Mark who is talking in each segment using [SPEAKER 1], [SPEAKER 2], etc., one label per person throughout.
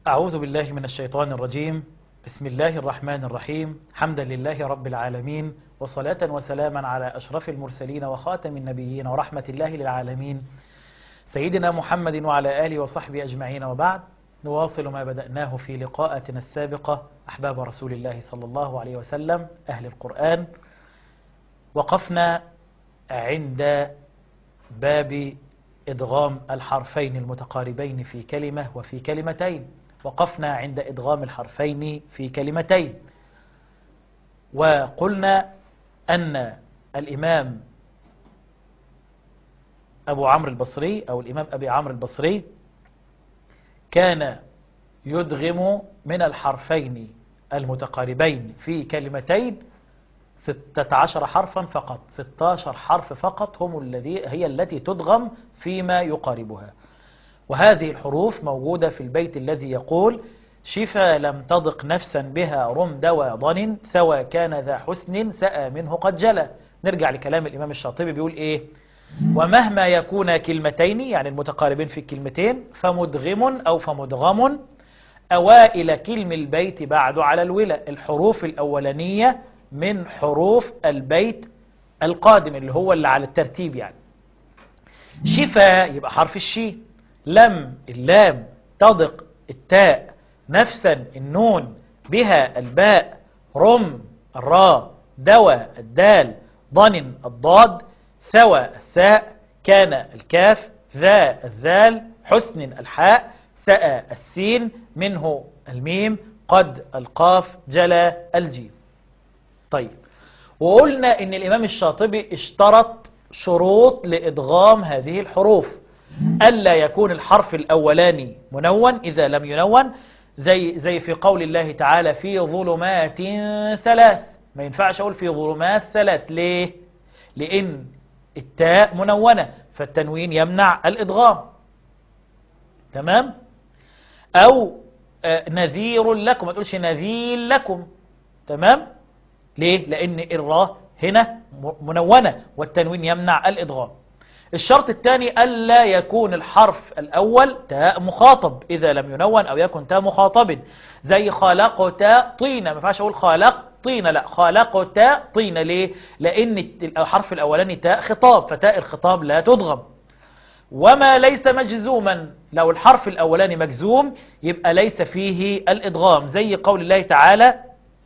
[SPEAKER 1] أعوذ بالله من الشيطان الرجيم بسم الله الرحمن الرحيم حمدا لله رب العالمين وصلاة وسلاما على أشرف المرسلين وخاتم النبيين ورحمة الله للعالمين سيدنا محمد وعلى آله وصحبه أجمعين وبعد نواصل ما بدأناه في لقاءاتنا السابقة أحباب رسول الله صلى الله عليه وسلم أهل القرآن وقفنا عند باب إدغام الحرفين المتقاربين في كلمة وفي كلمتين وقفنا عند إدغام الحرفين في كلمتين وقلنا أن الإمام أبو عمرو البصري أو الإمام أبي عمرو البصري كان يدغم من الحرفين المتقاربين في كلمتين 16 حرفا فقط 16 حرف فقط هم الذي هي التي تدغم فيما يقاربها وهذه الحروف موجودة في البيت الذي يقول شفا لم تضق نفسا بها رم دوا ضن سوى كان ذا حسن سأى منه قد جلى نرجع لكلام الإمام الشاطبي بيقول إيه ومهما يكون كلمتين يعني المتقاربين في الكلمتين فمدغم أو فمدغم أوائل كلم البيت بعد على الولا الحروف الأولانية من حروف البيت القادم اللي هو اللي على الترتيب يعني شفا يبقى حرف الشين لم اللام تضق التاء نفسا النون بها الباء رم الراء دوى الدال ضن الضاد ثوى الثاء كان الكاف ذا الذال حسن الحاء سأى السين منه الميم قد القاف جلا الجيم طيب وقلنا ان الامام الشاطبي اشترط شروط لادغام هذه الحروف ألا يكون الحرف الأولاني منون إذا لم ينون زي, زي في قول الله تعالى في ظلمات ثلاث ما ينفعش أقول في ظلمات ثلاث ليه؟ لأن التاء منونة فالتنوين يمنع الإدغام تمام؟ أو نذير لكم ما تقولش نذير لكم تمام؟ ليه؟ لأن الراء هنا منونة والتنوين يمنع الإدغام الشرط الثاني ألا يكون الحرف الأول تاء مخاطب إذا لم ينون أو يكن تاء مخاطب زي خلقت طينة ما ينفعش أقول خلق طينة لا خلقت طينة ليه لأن الحرف الأولاني تاء خطاب فتاء الخطاب لا تضغم وما ليس مجزوما لو الحرف الأولاني مجزوم يبقى ليس فيه الإدغام زي قول الله تعالى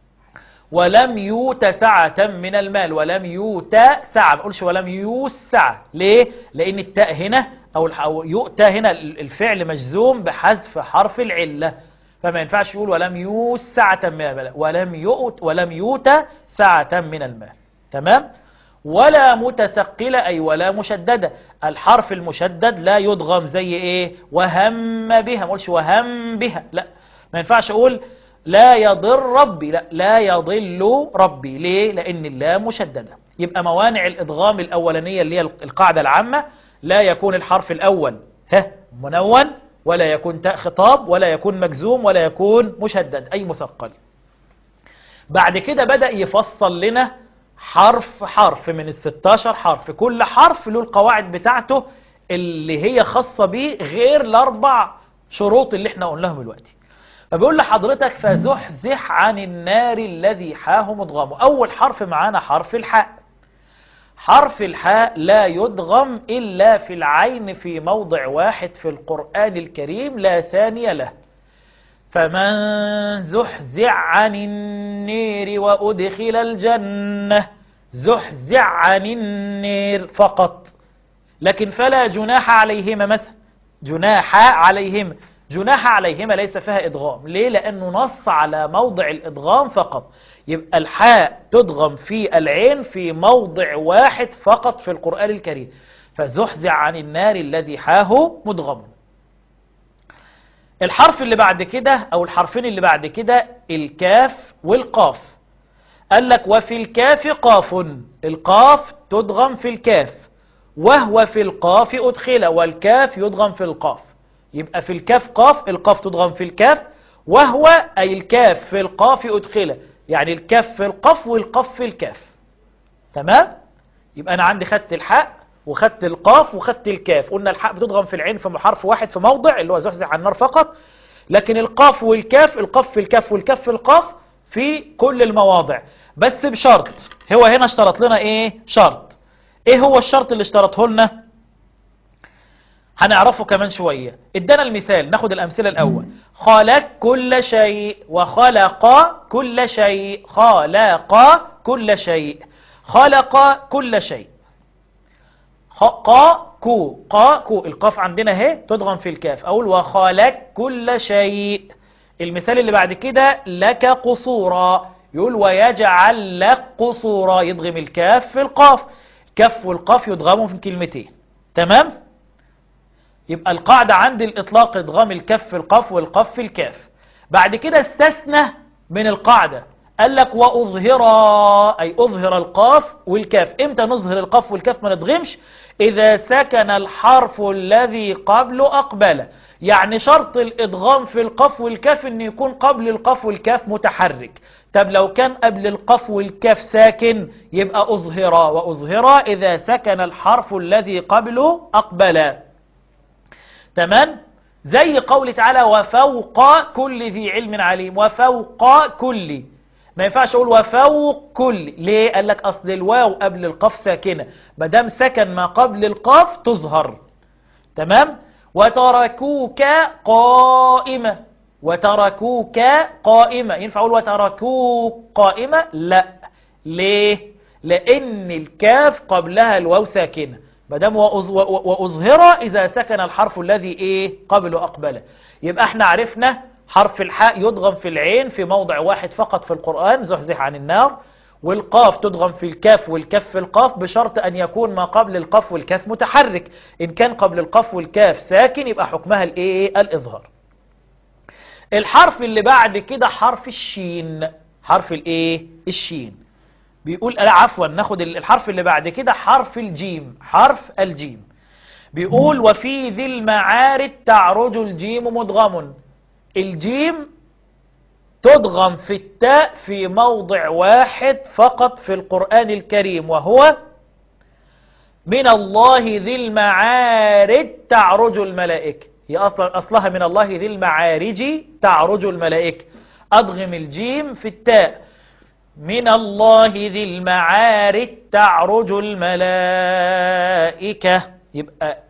[SPEAKER 1] ولم يوت سعة من المال ولم يوت سعة ما اقولش ولم يوسع ليه لان التاء هنا او يؤتى هنا الفعل مجزوم بحذف حرف العلة فما ينفعش يقول ولم يوس سعة من المال ولم يؤت ولم يوت سعة من المال تمام ولا متثقلة أي ولا مشددة الحرف المشدد لا يضغم زي ايه وهم بها ما اقولش وهم بها لا ما ينفعش اقول لا يضر ربي لا لا يضل ربي ليه لأن الله مشددة يبقى موانع الإضغام الأولانية اللي هي القاعدة العامة لا يكون الحرف الأول ها منون ولا يكون تاء خطاب ولا يكون مجزوم ولا يكون مشدد أي مثقل بعد كده بدأ يفصل لنا حرف حرف من الستاشر حرف كل حرف له القواعد بتاعته اللي هي خاصة بيه غير الأربع شروط اللي احنا قلناهم دلوقتي فبيقول لحضرتك فزحزح عن النار الذي حاه مضغمه أول حرف معانا حرف الحاء حرف الحاء لا يدغم إلا في العين في موضع واحد في القرآن الكريم لا ثاني له فمن زحزع عن النير وأدخل الجنة زحزع عن النير فقط لكن فلا جناح عليهما مثلا جناح عليهما جناح عليهما ليس فيها إدغام ليه؟ لأنه نص على موضع الإدغام فقط يبقى الحاء تدغم في العين في موضع واحد فقط في القرآن الكريم فزحزع عن النار الذي حاه مدغم الحرف اللي بعد كده أو الحرفين اللي بعد كده الكاف والقاف قال لك وفي الكاف قاف القاف تدغم في الكاف وهو في القاف أدخل والكاف يدغم في القاف يبقى في الكاف قاف القاف تضغم في الكاف وهو أي الكاف في القاف أدخله يعني الكاف في القاف والقاف في الكاف تمام يبقى أنا عندي خدت الحاء وخدت القاف وخدت الكاف قلنا الحاء بتضغم في العين في حرف واحد في موضع اللي هو زحزح عن النار فقط لكن القاف والكاف القاف في الكاف والكاف في القاف في كل المواضع بس بشرط هو هنا اشترط لنا ايه شرط ايه هو الشرط اللي اشترطه لنا هنعرفه كمان شوية ادانا المثال ناخد الامثلة الاول خلق كل شيء وخلق كل شيء خلق كل شيء خلق كل شيء قا كو قا كو القاف عندنا اهي تضغم في الكاف اقول وخلق كل شيء المثال اللي بعد كده لك قصورا يقول ويجعل لك قصورا يضغم الكاف في القاف كف والقاف يضغموا في كلمتين تمام يبقى القاعدة عند الإطلاق إدغام الكف في القاف والقاف في الكاف بعد كده استثنى من القاعدة قال لك وأظهر أي أظهر القاف والكاف إمتى نظهر القاف والكاف ما ندغمش إذا سكن الحرف الذي قبله أقبله يعني شرط الإدغام في القاف والكاف أن يكون قبل القاف والكاف متحرك طب لو كان قبل القاف والكاف ساكن يبقى أظهر وأظهر إذا سكن الحرف الذي قبله أقبله تمام زي قول تعالى وفوق كل ذي علم عليم وفوق كل ما ينفعش اقول وفوق كل ليه قال لك اصل الواو قبل القاف ساكنه ما دام سكن ما قبل القاف تظهر تمام وتركوك قائمه وتركوك قائمه ينفع اقول وتركوك قائمه لا ليه لان الكاف قبلها الواو ساكنه ما دام واظهر اذا سكن الحرف الذي ايه قبله اقبله يبقى احنا عرفنا حرف الحاء يضغم في العين في موضع واحد فقط في القرآن زحزح عن النار والقاف تضغم في الكاف والكف في القاف بشرط أن يكون ما قبل القاف والكاف متحرك إن كان قبل القاف والكاف ساكن يبقى حكمها الايه الإظهار الحرف اللي بعد كده حرف الشين حرف الايه الشين بيقول لا عفوا ناخد الحرف اللي بعد كده حرف الجيم حرف الجيم بيقول وفي ذي المعارج تعرج الجيم مدغم الجيم تضغم في التاء في موضع واحد فقط في القرآن الكريم وهو من الله ذي المعارج تعرج الملائكة هي أصلا أصلها من الله ذي المعارج تعرج الملائكة أضغم الجيم في التاء من الله ذي المعارج تعرج الملائكة يبقى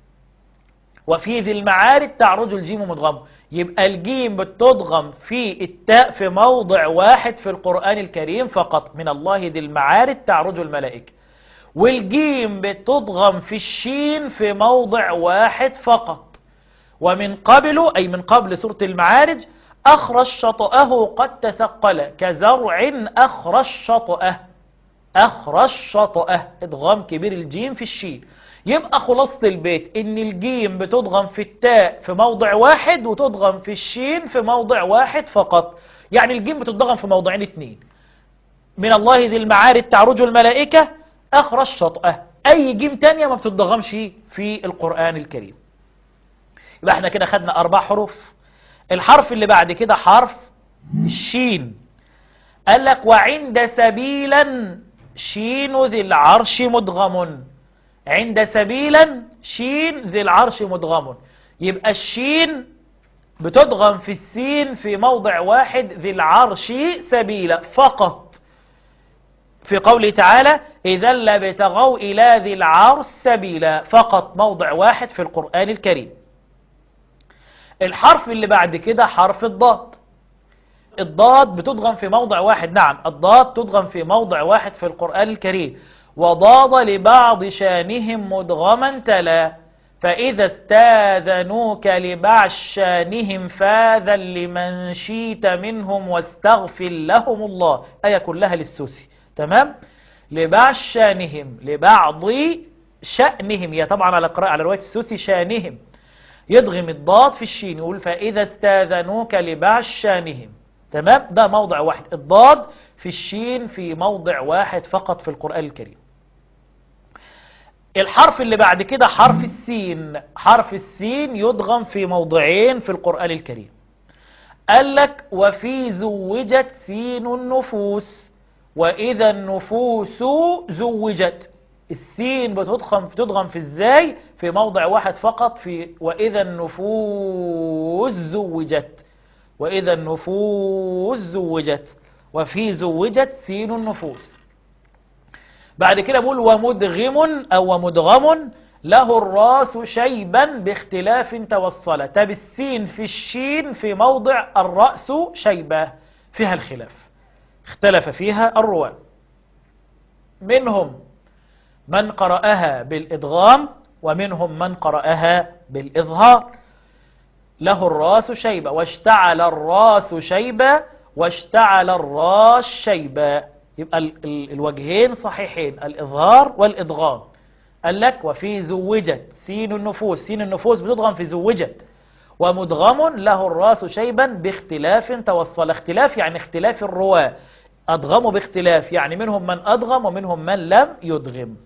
[SPEAKER 1] وفي ذي المعارج تعرج الجيم مدغم يبقى الجيم بتضغم في التاء في موضع واحد في القرآن الكريم فقط من الله ذي المعارج تعرج الملائكة والجيم بتضغم في الشين في موضع واحد فقط ومن قبله أي من قبل سورة المعارج أخرج شطأه قد تثقل كزرع أخرج شطأه أخرج شطأه ادغام كبير الجيم في الشين يبقى خلاصة البيت ان الجيم بتضغم في التاء في موضع واحد وتضغم في الشين في موضع واحد فقط يعني الجيم بتضغم في موضعين اتنين من الله ذي المعارج تعرج الملائكة أخرج شطأه أي جيم تانية ما بتضغمش في القرآن الكريم يبقى احنا كده خدنا أربع حروف الحرف اللي بعد كده حرف الشين قال لك وعند سبيلا شين ذي العرش مدغم عند سبيلا شين ذي العرش مدغم يبقى الشين بتدغم في السين في موضع واحد ذي العرش سبيلا فقط في قوله تعالى إذا لبتغوا إلى ذي العرش سبيلا فقط موضع واحد في القرآن الكريم الحرف اللي بعد كده حرف الضاد الضاد بتدغم في موضع واحد نعم الضاد تدغم في موضع واحد في القرآن الكريم وضاد لبعض شانهم مدغما تلا فإذا استاذنوك لبعض شانهم فاذا لمن شيت منهم واستغفر لهم الله آية كلها للسوسي تمام لبعض شانهم لبعض شأنهم هي طبعا على قراءة على رواية السوسي شانهم يضغم الضاد في الشين يقول فإذا استاذنوك لبعض شانهم تمام ده موضع واحد الضاد في الشين في موضع واحد فقط في القرآن الكريم الحرف اللي بعد كده حرف السين حرف السين يضغم في موضعين في القرآن الكريم قال لك وفي زوجت سين النفوس وإذا النفوس زوجت السين بتضغم بتضغم في ازاي في موضع واحد فقط في وإذا النفوس زوجت وإذا النفوس زوجت وفي زوجت سين النفوس بعد كده بقول ومدغم أو ومدغم له الراس شيبا باختلاف توصل طب السين في الشين في موضع الرأس شيبة فيها الخلاف اختلف فيها الرواة منهم من قرأها بالإدغام ومنهم من قرأها بالإظهار له الراس شيبة واشتعل الراس شيبة واشتعل الراس شيبة يبقى ال ال الوجهين صحيحين الإظهار والإدغام قال لك وفي زوجت سين النفوس سين النفوس بتضغم في زوجت ومدغم له الراس شيبا باختلاف توصل اختلاف يعني اختلاف الرواة أدغموا باختلاف يعني منهم من أدغم ومنهم من لم يدغم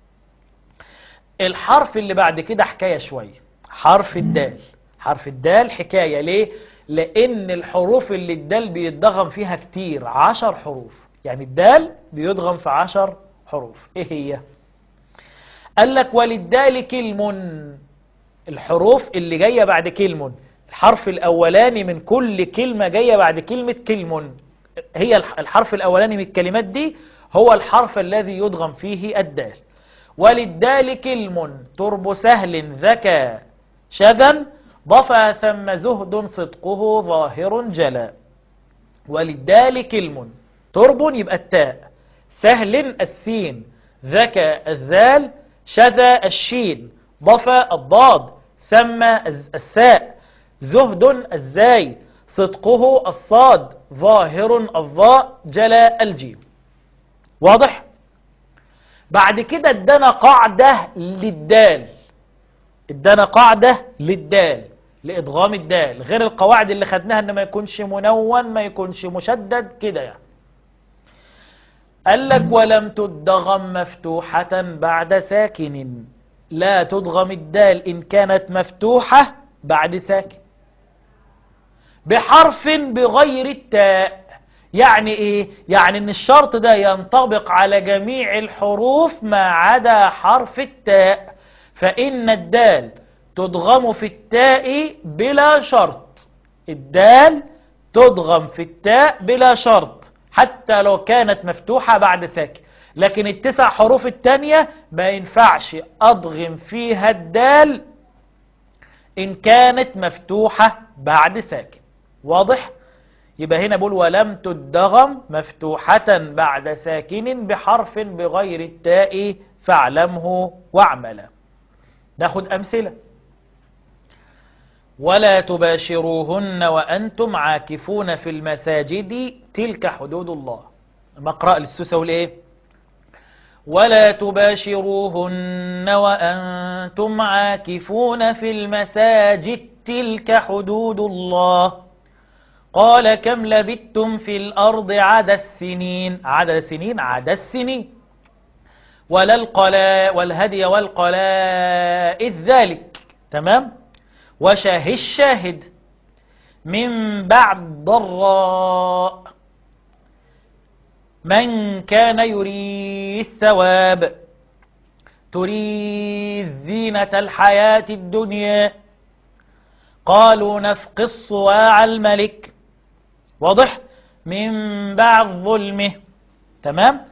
[SPEAKER 1] الحرف اللي بعد كده حكاية شوية حرف الدال حرف الدال حكاية ليه لأن الحروف اللي الدال بيتضغم فيها كتير عشر حروف يعني الدال بيضغم في عشر حروف ايه هي قال لك وللدال كلم الحروف اللي جاية بعد كلم الحرف الأولاني من كل كلمة جاية بعد كلمة كلم هي الحرف الأولاني من الكلمات دي هو الحرف الذي يدغم فيه الدال وللدال كلم ترب سهل ذكى شذا ضفى ثم زهد صدقه ظاهر جلا وللدال كلم ترب يبقى التاء سهل السين ذكى الذال شذا الشين ضفى الضاد ثم الساء زهد الزاي صدقه الصاد ظاهر الضاء جلا الجيم واضح بعد كده ادانا قاعدة للدال ادانا قاعدة للدال لإدغام الدال غير القواعد اللي خدناها ان ما يكونش منون ما يكونش مشدد كده يعني قال لك ولم تدغم مفتوحة بعد ساكن لا تدغم الدال إن كانت مفتوحة بعد ساكن بحرف بغير التاء يعني ايه يعني ان الشرط ده ينطبق على جميع الحروف ما عدا حرف التاء فإن الدال تدغم في التاء بلا شرط الدال تدغم في التاء بلا شرط حتى لو كانت مفتوحة بعد ساكن لكن التسع حروف التانية ما ينفعش أضغم فيها الدال إن كانت مفتوحة بعد ساكن واضح؟ يبقى هنا بقول ولم تدغم مفتوحة بعد ساكن بحرف بغير التاء فاعلمه واعمله ناخد أمثلة ولا تباشروهن وأنتم عاكفون في المساجد تلك حدود الله مقرأ للسوسة والإيه ولا تباشروهن وأنتم عاكفون في المساجد تلك حدود الله قال كم لبثتم في الأرض عدد السنين عدد السنين عدد السنين ولا القلاء والهدي والقلائد ذلك تمام وشاه الشاهد من بعد ضراء من كان يريد الثواب تريد زينة الحياة الدنيا قالوا نفق الصواع الملك واضح من بعد ظلمه تمام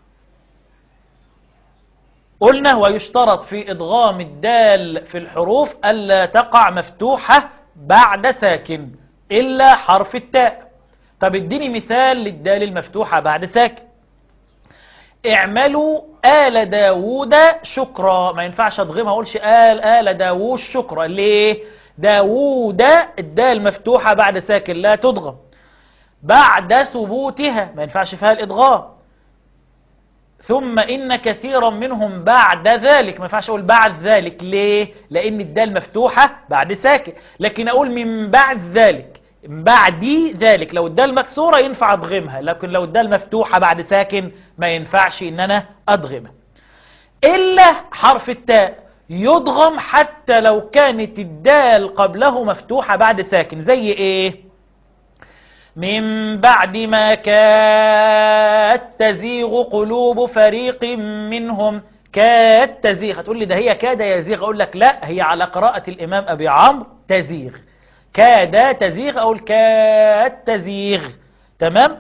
[SPEAKER 1] قلنا ويشترط في إدغام الدال في الحروف ألا تقع مفتوحة بعد ساكن إلا حرف التاء طب اديني مثال للدال المفتوحة بعد ساكن اعملوا آل داوود شكرا ما ينفعش أدغمها أقولش آل آل داوود شكرا ليه داوود الدال مفتوحة بعد ساكن لا تدغم بعد ثبوتها ما ينفعش فيها الإدغام ثم إن كثيرا منهم بعد ذلك ما ينفعش أقول بعد ذلك ليه لأن الدال مفتوحة بعد ساكن لكن أقول من بعد ذلك من بعد ذلك لو الدال مكسورة ينفع أضغمها لكن لو الدال مفتوحة بعد ساكن ما ينفعش إن أنا أضغمها إلا حرف التاء يضغم حتى لو كانت الدال قبله مفتوحة بعد ساكن زي إيه من بعد ما كاد تزيغ قلوب فريق منهم كاد تزيغ هتقول لي ده هي كاد يزيغ أقول لك لا هي على قراءة الإمام أبي عمرو تزيغ كاد تزيغ أقول كاد تزيغ تمام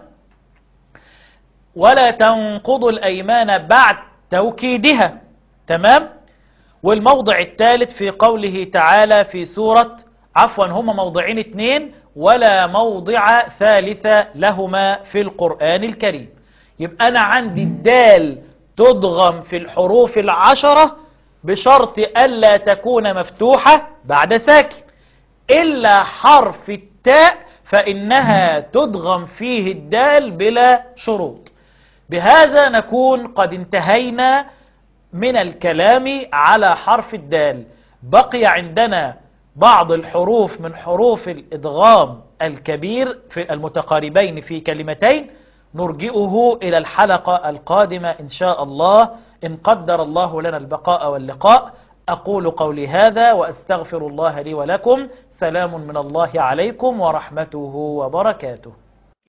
[SPEAKER 1] ولا تنقضوا الأيمان بعد توكيدها تمام والموضع الثالث في قوله تعالى في سورة عفوا هما موضعين اثنين ولا موضع ثالث لهما في القرآن الكريم يبقى أنا عندي الدال تضغم في الحروف العشرة بشرط ألا تكون مفتوحة بعد ساكن إلا حرف التاء فإنها تضغم فيه الدال بلا شروط بهذا نكون قد انتهينا من الكلام على حرف الدال بقي عندنا بعض الحروف من حروف الإدغام الكبير في المتقاربين في كلمتين نرجئه إلى الحلقة القادمة إن شاء الله إن قدر الله لنا البقاء واللقاء أقول قولي هذا وأستغفر الله لي ولكم سلام من الله عليكم ورحمته وبركاته